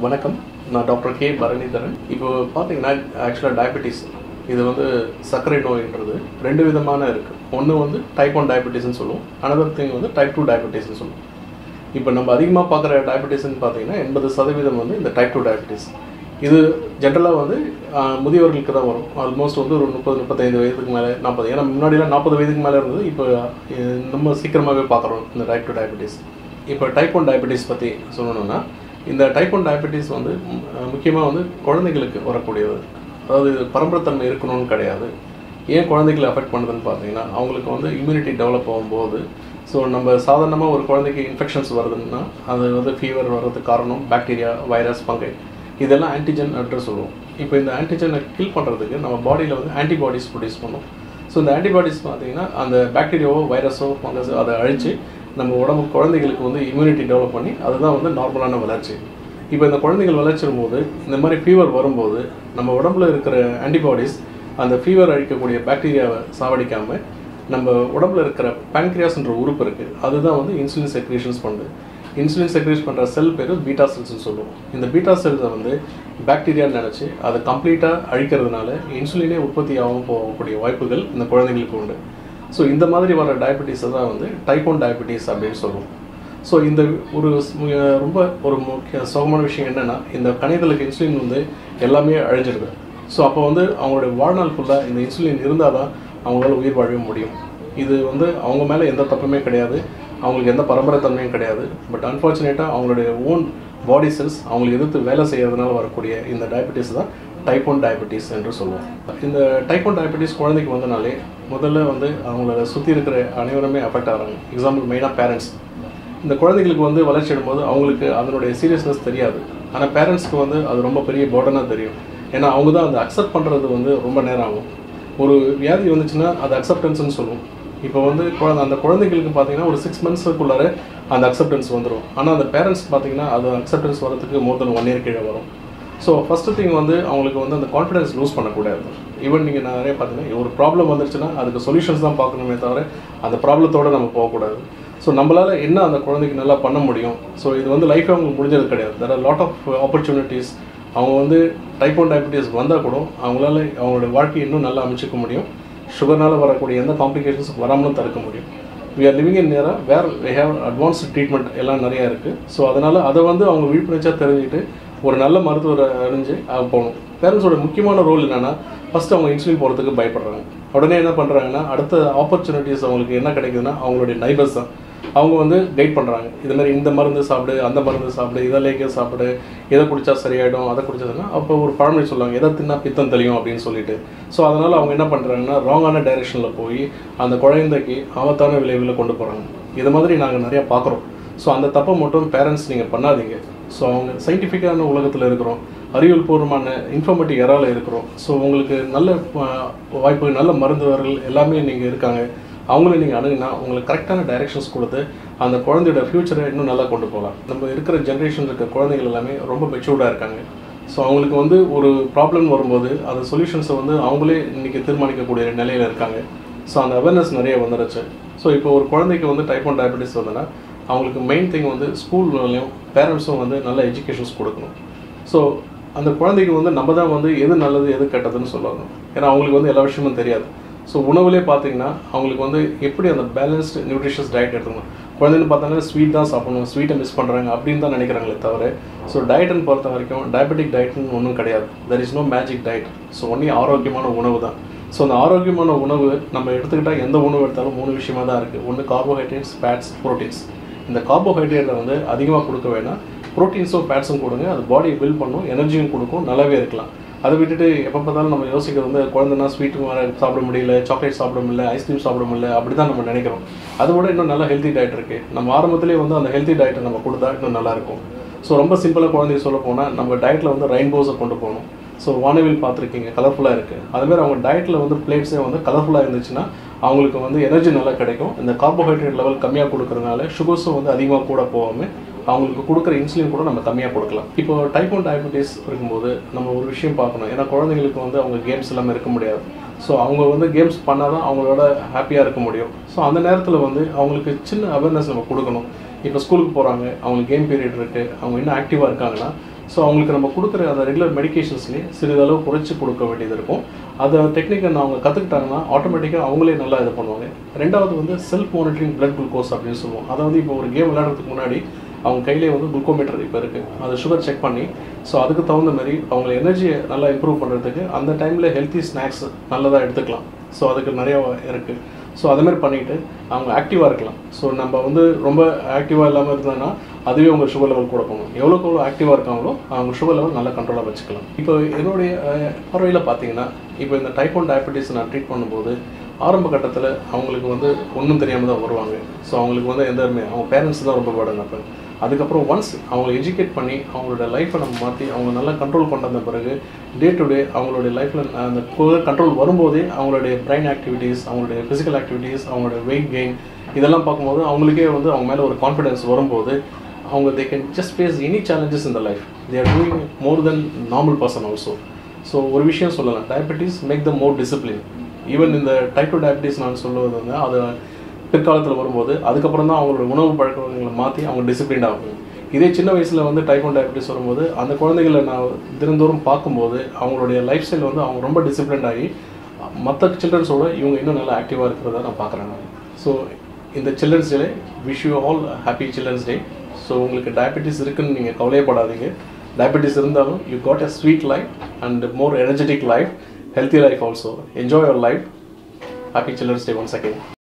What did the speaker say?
வணக்கம் நான் doctor K Bharanidharan இப்போ பார்த்தீங்கன்னா ஆக்சுவலாக டயபெட்டிஸ் இது வந்து சர்க்கரை நோய்ன்றது ரெண்டு விதமான இருக்குது ஒன்று வந்து டைப் ஒன் டயபெட்டிஸ்னு சொல்லுவோம் அனதர் திங் வந்து டைப் டூ டயபெட்டிஸ்னு சொல்லுவோம் இப்போ நம்ம அதிகமாக பார்க்குற டயபெட்டிஸ்னு பார்த்தீங்கன்னா எண்பது சதவீதம் வந்து இந்த டைப் டூ டயபெட்டிஸ் இது ஜென்ரலாக வந்து ஆஹ், முதியவர்களுக்கு தான் வரும் ஆல்மோஸ்ட் வந்து ஒரு முப்பது முப்பத்தைந்து வயதுக்கு மேலே நாற்பது ஏன்னா முன்னாடிலாம் நாற்பது வயதுக்கு மேலே இருந்தது இப்போ அஹ், நம்ம சீக்கிரமாகவே பார்க்குறோம் இந்த டைப் டூ டயபெட்டிஸ் இப்போ டைப் ஒன் டயபெட்டிஸ் பற்றி சொல்லணும்னா இந்த டைப் ஒன் டயபெட்டிஸ் வந்து முக்கியமாக வந்து குழந்தைகளுக்கு வரக்கூடியது அதாவது இது பரம்பரைத்தன்மை இருக்கணும்னு கிடையாது ஏன் குழந்தைகளை அஃபெக்ட் பண்ணுதுன்னு பார்த்தீங்கன்னா அவங்களுக்கு வந்து இம்யூனிட்டி டெவலப் ஆகும்போது ஸோ நம்ம சாதாரணமாக ஒரு குழந்தைக்கு இன்ஃபெக்ஷன்ஸ் வருதுன்னா அது வந்து ஃபீவர் வர்றதுக்கு காரணம் பாக்டீரியா வைரஸ் பங்கை இதெல்லாம் ஆன்டிஜன் அட்ரஸ் சொல்லுவோம் இப்போ இந்த ஆன்டிஜனை கில் பண்ணுறதுக்கு நம்ம பாடியில் வந்து ஆன்டிபாடிஸ் ப்ரொடியூஸ் பண்ணும் ஸோ இந்த ஆன்டிபாடிஸ் பார்த்தீங்கன்னா அந்த பாக்டீரியாவோ வைரஸோ ஃபங்கஸோ அதை அழித்து நம்ம உடம்பு குழந்தைகளுக்கு வந்து இம்யூனிட்டி டெவலப் பண்ணி அதுதான் வந்து நார்மலான வளர்ச்சி இப்போ இந்த குழந்தைகள் வளர்ச்சிடும் போது இந்த மாதிரி ஃபீவர் வரும்போது நம்ம உடம்புல இருக்கிற ஆன்டிபாடிஸ் அந்த ஃபீவர் அழிக்கக்கூடிய பாக்டீரியாவை சாவடிக்காமல் நம்ம உடம்புல இருக்கிற பேங்க்ரியாஸ்ன்ற உறுப்பு இருக்குது அதுதான் வந்து இன்சுலின் செக்ரேஷன்ஸ் பண்ணுது இன்சுலின் செக்ரேட் பண்ணுற செல் பேர் பீட்டா செல்ஸ்னு சொல்லுவோம் இந்த பீட்டா செல்ஸை வந்து பாக்டீரியான்னு நினச்சி அதை கம்ப்ளீட்டாக அழிக்கிறதுனால இன்சுலினே உற்பத்தி ஆகாமல் போகக்கூடிய வாய்ப்புகள் இந்த குழந்தைங்களுக்கு உண்டு ஸோ இந்த மாதிரி வர டயபெட்டிஸை தான் வந்து டைப் ஒன் டயபெட்டிஸ் அப்படின்னு சொல்லுவோம் ஸோ இந்த ஒரு ஸ்- மு- ரொம்ப ஒரு முக்கிய சோகமான விஷயம் என்னென்னா இந்த கணையதலுக்கு இன்சுலின் வந்து எல்லாமே அழிஞ்சிடுது ஸோ அப்போ வந்து அவங்களுடைய வாழ்நாள் ஃபுல்லாக இந்த இன்சுலின் இருந்தால் தான் அவங்களால உயிர் வாழவே முடியும் இது வந்து அவங்க மேலே எந்த தப்புமே கிடையாது அவங்களுக்கு எந்த பரம்பரைத்தன்மையும் கிடையாது பட் அன்ஃபார்ச்சுனேட்டாக அவங்களுடைய ஓன் பாடி செல்ஸ் அவங்களுக்கு எதிர்த்து வேலை செய்யறதுனால வரக்கூடிய இந்த டயபெட்டிஸ் தான் டைப் ஒன் டயபெட்டிஸ் என்று சொல்லுவோம் இந்த டைப் ஒன் டயபெட்டிஸ் குழந்தைக்கு வந்தனாலே முதல்ல வந்து அவங்கள சுற்றி இருக்கிற அனைவருமே அஃபெக்ட் ஆகிறாங்க எக்ஸாம்பிள் மெயினாக பேரண்ட்ஸ் இந்த குழந்தைகளுக்கு வந்து வளர்ச்சி எடுக்கும்போது அவங்களுக்கு அதனுடைய சீரியஸ்னஸ் தெரியாது ஆனால் பேரண்ட்ஸ்க்கு வந்து அது ரொம்ப பெரிய போர்டனாக தெரியும் ஏன்னா அவங்க தான் அதை அக்செப்ட் பண்ணுறது வந்து ரொம்ப நேரம் ஆகும் ஒரு வியாதி வந்துச்சுன்னா அது அக்செப்டன்ஸ்னு சொல்லுவோம் இப்போ வந்து குழந்தை அந்த குழந்தைகளுக்கு பார்த்தீங்கன்னா ஒரு சிக்ஸ் மந்த்ஸுக்குள்ளார அந்த அக்செப்டன்ஸ் வந்துடும் ஆனால் அந்த பேரண்ட்ஸ் பார்த்தீங்கன்னா அது அக்செப்டன்ஸ் வரதுக்கு மோர் தென் ஒன் இயர் கீழே வரும் ஸோ ஃபஸ்ட்டு திங் வந்து அவங்களுக்கு வந்து அந்த கான்ஃபிடன்ஸ் லூஸ் பண்ணக்கூடாது ஈவன் நீங்கள் நிறைய பார்த்தீங்கன்னா ஒரு ப்ராப்ளம் வந்துருச்சுன்னா அதுக்கு சொல்யூஷன்ஸ் தான் பார்க்கணுமே தவிர அந்த ப்ராப்ளத்தோடு நம்ம போகக்கூடாது ஸோ நம்மளால் என்ன அந்த குழந்தைக்கு நல்லா பண்ண முடியும் ஸோ இது வந்து லைஃப் அவங்களுக்கு முடிஞ்சது கிடையாது there are lot of opportunities அவங்க வந்து டைப் ஒன் டயபெட்டிஸ் வந்தால் கூட அவங்களால அவங்களுடைய வாழ்க்கையை இன்னும் நல்லா அமைச்சிக்க முடியும் சுகர்னால வரக்கூடிய எந்த காம்ப்ளிகேஷன்ஸ் வராமலும் தடுக்க முடியும் we are living in நேரம் where we have advanced treatment எல்லாம் நிறையா இருக்குது ஸோ அதனால் அதை வந்து அவங்க விழிப்புணர்ச்சியாக தெரிஞ்சுக்கிட்டு ஒரு நல்ல மருத்துவரை அறிஞ்சு அவங்க போகணும் பேரண்ட்ஸோட முக்கியமான ரோல் என்னென்னா ஃபஸ்ட்டு அவங்க இன்சுலின் போகிறதுக்கு பயப்படுறாங்க உடனே என்ன பண்ணுறாங்கன்னா அடுத்த ஆப்பர்ச்சுனிட்டிஸ் அவங்களுக்கு என்ன கிடைக்குதுன்னா அவங்களுடைய நைபர்ஸ் தான் அவங்க வந்து கைட் பண்ணுறாங்க இது மாதிரி இந்த மருந்து சாப்பிடு அந்த மருந்து சாப்பிடு இதை லேக்கே சாப்பிடு இதை குடிச்சா சரியாயிடும் அதை குடிச்சதுன்னா அப்போ ஒரு பழமொழி சொல்லுவாங்க எதை தின்னா பித்தம் தெளியும் அப்படின்னு சொல்லிட்டு ஸோ அதனால் அவங்க என்ன பண்ணுறாங்கன்னா ராங்கான டைரெக்ஷனில் போய் அந்த குழந்தைக்கு ஆபத்தான விளைவில் கொண்டு போகிறாங்க இது மாதிரி நாங்கள் நிறையா பார்க்குறோம் ஸோ அந்த தப்பை மட்டும் பேரண்ட்ஸ் நீங்கள் பண்ணாதீங்க ஸோ அவங்க சயின்டிஃபிக்கான உலகத்தில் இருக்கிறோம் அறிவியல் பூர்வமான இன்ஃபர்மேட்டிவ் எறால இருக்கிறோம் ஸோ உங்களுக்கு நல்ல அஹ், வாய்ப்பு நல்ல மருந்துவர்கள் எல்லாமே நீங்கள் இருக்காங்க அவங்கள நீங்கள் அணுகுனா உங்களுக்கு கரெக்டான டைரக்ஷன்ஸ் கொடுத்து அந்த குழந்தையோட ஃப்யூச்சரை இன்னும் நல்லா கொண்டு போகலாம் நம்ம இருக்கிற ஜென்ரேஷன் இருக்க குழந்தைகள் எல்லாமே ரொம்ப மெச்சூர்டாக இருக்காங்க ஸோ அவங்களுக்கு வந்து ஒரு ப்ராப்ளம் வரும்போது அந்த சொல்யூஷன்ஸை வந்து அவங்களே இன்றைக்கி தீர்மானிக்கக்கூடிய நிலையில் இருக்காங்க ஸோ அந்த அவேர்னஸ் நிறைய வந்துருச்சு ஸோ இப்போ ஒரு குழந்தைக்கு வந்து டைப் ஒன் டயபெட்டிஸ் வந்ததுன்னா அவங்களுக்கு மெயின் திங் வந்து ஸ்கூல்லையும் பேரண்ட்ஸும் வந்து நல்ல எஜுகேஷன்ஸ் கொடுக்கணும் ஸோ அந்த குழந்தைக்கு வந்து நம்ம தான் வந்து எது நல்லது எது கெட்டதுன்னு சொல்லணும் ஏன்னா அவங்களுக்கு வந்து எல்லா விஷயமும் தெரியாது ஸோ உணவுலேயே பார்த்தீங்கன்னா அவங்களுக்கு வந்து எப்படி அந்த பேலன்ஸ்டு நியூட்ரிஷியஸ் டயட் எடுத்துக்கணும் குழந்தைன்னு பார்த்தாங்கன்னா ஸ்வீட் தான் சாப்பிடணும் ஸ்வீட்டை மிஸ் பண்ணுறாங்க அப்படின்னு தான் நினைக்கிறாங்களே தவிர ஸோ டயட்னு பொறுத்த வரைக்கும் டயபெட்டிக் டயட்னு ஒன்றும் கிடையாது there is no magic diet so only ஆரோக்கியமான உணவு தான் ஸோ அந்த ஆரோக்கியமான உணவு நம்ம எடுத்துக்கிட்டால் எந்த உணவு எடுத்தாலும் மூணு விஷயமா தான் இருக்குது ஒன்று கார்போஹைட்ரேட்ஸ் ஃபேட்ஸ் ப்ரோட்டீன்ஸ் இந்த கார்போஹைட்ரேட்டை வந்து அதிகமாக கொடுக்க வேணாம் ப்ரோட்டீன்ஸும் ஃபேட்ஸும் கொடுங்க அது பாடியை பில்ட் பண்ணும் எனர்ஜியும் கொடுக்கும் நல்லாவே இருக்கலாம் அதை விட்டுட்டு எப்போ பார்த்தாலும் நம்ம யோசிக்கிறது வந்து குழந்தைனா ஸ்வீட்டு சாப்பிட முடியல சாக்லேட் சாப்பிட முடியல ஐஸ்கிரீம் சாப்பிட முடியல அப்படி தான் நம்ம நினைக்கிறோம் அதை விட இன்னும் நல்ல ஹெல்த்தி டயட் இருக்குது நம்ம ஆரம்பத்திலே வந்து அந்த ஹெல்த்தி டயட்டை நம்ம கொடுத்தா இன்னும் நல்லா இருக்கும் ஸோ ரொம்ப சிம்பிளாக குழந்தைய சொல்ல போனால் நம்ம டயட்டில் வந்து ரெயின்போஸை கொண்டு போகணும் ஸோ வானவில் பார்த்துருக்கீங்க கலர்ஃபுல்லாக இருக்குது அதுமாதிரி அவங்க டயட்டில் வந்து பிளேட்ஸே வந்து கலர்ஃபுல்லாக இருந்துச்சுன்னா அவங்களுக்கு வந்து எனர்ஜி நல்லா கிடைக்கும் இந்த கார்போஹைட்ரேட் லெவல் கம்மியாக கொடுக்கறதுனால சுகர்ஸும் வந்து அதிகமாக கூட போகாமல் அவங்களுக்கு கொடுக்குற இன்சுலின் கூட நம்ம கம்மியாக கொடுக்கலாம் இப்போ டைப் ஒன் டயபெட்டிஸ் இருக்கும்போது நம்ம ஒரு விஷயம் பார்க்கணும் ஏன்னா குழந்தைங்களுக்கு வந்து அவங்க கேம்ஸ் இல்லாமல் இருக்க முடியாது ஸோ அவங்க வந்து கேம்ஸ் பண்ணால் தான் அவங்களோட ஹாப்பியாக இருக்க முடியும் ஸோ அந்த நேரத்தில் வந்து அவங்களுக்கு சின்ன அவேர்னஸ் நம்ம கொடுக்கணும் இப்போ ஸ்கூலுக்கு போகிறாங்க அவங்களுக்கு கேம் பீரியட் இருக்குது அவங்க இன்னும் ஆக்டிவாக இருக்காங்கன்னா ஸோ அவங்களுக்கு நம்ம கொடுக்குற அந்த ரெகுலர் மெடிகேஷன்ஸ்லேயே சிறிதளவு குறைச்சி கொடுக்க வேண்டியது இருக்கும் அதை டெக்னிக்கை அவங்க கற்றுக்கிட்டாங்கன்னா ஆட்டோமேட்டிக்காக அவங்களே நல்லா இது பண்ணுவாங்க ரெண்டாவது வந்து செல்ஃப் மானிட்டரிங் பிளட் குளுக்கோஸ் அப்படின்னு சொல்லுவோம் அதாவது இப்போ ஒரு கேம் விளையாடுறதுக்கு முன்னாடி அவங்க கையிலே வந்து குளுக்கோமீட்டர் இப்போ இருக்குது அதை சுகர் செக் பண்ணி ஸோ அதுக்கு தகுந்த மாதிரி அவங்க எனர்ஜியை நல்லா இம்ப்ரூவ் பண்ணுறதுக்கு அந்த டைமில் ஹெல்த்தி ஸ்நாக்ஸ் நல்லதாக எடுத்துக்கலாம் ஸோ அதுக்கு நிறையா இருக்குது ஸோ அது மாதிரி பண்ணிவிட்டு அவங்க ஆக்டிவாக இருக்கலாம் ஸோ நம்ம வந்து ரொம்ப ஆக்டிவாக இல்லாமல் இருந்தோன்னா அதுவே உங்கள் சுகர் லெவல் கூட போகணும் எவ்வளோக்கு எவ்வளோ ஆக்டிவாக இருக்காங்களோ அவங்க சுகர் லெவல் நல்லா கண்ட்ரோலாக வச்சுக்கலாம் இப்போ என்னுடைய அஹ், பார்வையில் பார்த்தீங்கன்னா இப்போ இந்த டைப் ஒன் டயபெட்டிஸ் நான் ட்ரீட் பண்ணும்போது ஆரம்ப கட்டத்தில் அவங்களுக்கு வந்து ஒன்றும் தெரியாமல் தான் வருவாங்க ஸோ அவங்களுக்கு வந்து எந்த அவங்க பேரண்ட்ஸ் தான் ரொம்ப படம் அப்போ அதுக்கப்புறம் ஒன்ஸ் அவங்களை எஜுகேட் பண்ணி அவங்களோட லைஃப்பை நம்ம மாற்றி அவங்க நல்லா கண்ட்ரோல் கொண்டு வந்த பிறகு டே டு டே அவங்களுடைய லைஃப்பில் அந்த கண்ட்ரோல் வரும்போதே அவங்களுடைய பிரைன் ஆக்டிவிட்டீஸ் அவங்களுடைய ஃபிசிக்கல் ஆக்டிவிட்டீஸ் அவங்களுடைய வெயிட் கெயின் இதெல்லாம் பார்க்கும்போது அவங்களுக்கே வந்து அவங்க மேலே ஒரு கான்ஃபிடன்ஸ் வரும்போது அவங்க they can just face any challenges இந்த life they are doing more then normal person also so ஒரு விஷயம் சொல்லலாம் diabetes make the more discipline even இந்த டைப் டூ டயபெட்டிஸ் நான் சொல்லுவது வந்து அது பிற்காலத்தில் வரும்போது அதுக்கப்புறம் தான் அவங்களோட உணவு பழக்க வழக்கங்களை மாற்றி அவங்க டிசிப்ளின் ஆகும் இதே சின்ன வயசில் வந்து டைப் ஒன் டயபெட்டிஸ் வரும்போது அந்த குழந்தைகளை நான் தினந்தோறும் பார்க்கும்போது அவங்களுடைய லைஃப் ஸ்டைல் வந்து அவங்க ரொம்ப டிசிப்ளின் ஆகி மற்ற சில்ட்ரன்ஸோட இவங்க இன்னும் நல்லா ஆக்டிவாக இருக்கிறத நான் பார்க்குறேன் நான் ஸோ இந்த children's day wish you all happy children's day so உங்களுக்கு டயபெட்டிஸ் இருக்குன்னு நீங்கள் கவலையப்படாதீங்க டயபெட்டிஸ் இருந்தாலும் you got a sweet life and more energetic life healthy life also enjoy your life happy children's day once again